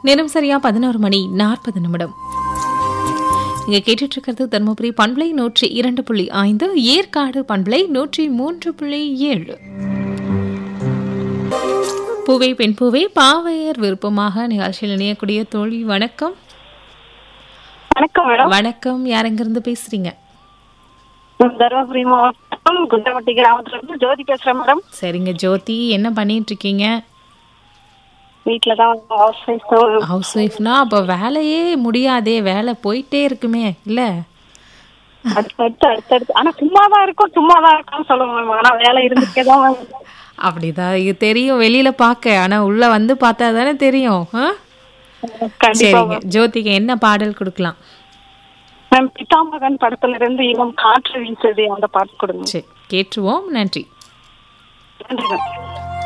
நேரம் சரியா பதினோரு மணி நாற்பது நிமிடம் இங்க கேட்டுட்டு இருக்கிறது தருமபுரி பண்பலை நூற்றி இரண்டு புள்ளி ஐந்து ஏற்காடு பண்பலை நூற்றி மூன்று புள்ளி ஏழு பூவை பெண் பூவை பாவையர் விருப்பமாக நிகழ்ச்சியில் இணையக்கூடிய தோழி வணக்கம் வணக்கம் மேடம் வணக்கம் யார் எங்கிருந்து பேசுறீங்க தருமபுரி மாவட்டம் குண்டமட்டி கிராமத்துல இருந்து ஜோதி பேசுறேன் மேடம் சரிங்க ஜோதி என்ன பண்ணிட்டு இருக்கீங்க வீட்டுல தான் ஹவுஸ் ஒய்ஃப் தான் ஹவுஸ் ஒய்ஃப்னா அப்போ வேலையே முடியாதே வேலை போயிட்டே இருக்குமே இல்ல அடுத்தடுத்து அடுத்தடுத்து ஆனா சும்மா தான் இருக்கும் சும்மா தான் இருக்கும்னு சொல்லுவோம் மேம் ஆனா வேலை இருந்துட்டே தான் மேம். அப்படிதான் இது தெரியும் வெளியில பார்க்க ஆனா உள்ள வந்து பார்த்தா தானே தெரியும் ஆ? கண்டிப்பா சரிங்க ஜோதிக்கு என்ன பாடல் கொடுக்கலாம் மேம் பிதாமகன் படத்துல இருந்து இவன் காற்று வீசுது அந்த பாட்டு கொடுங்க சரி கேட்டுருவோம் நன்றி நன்றி மேம்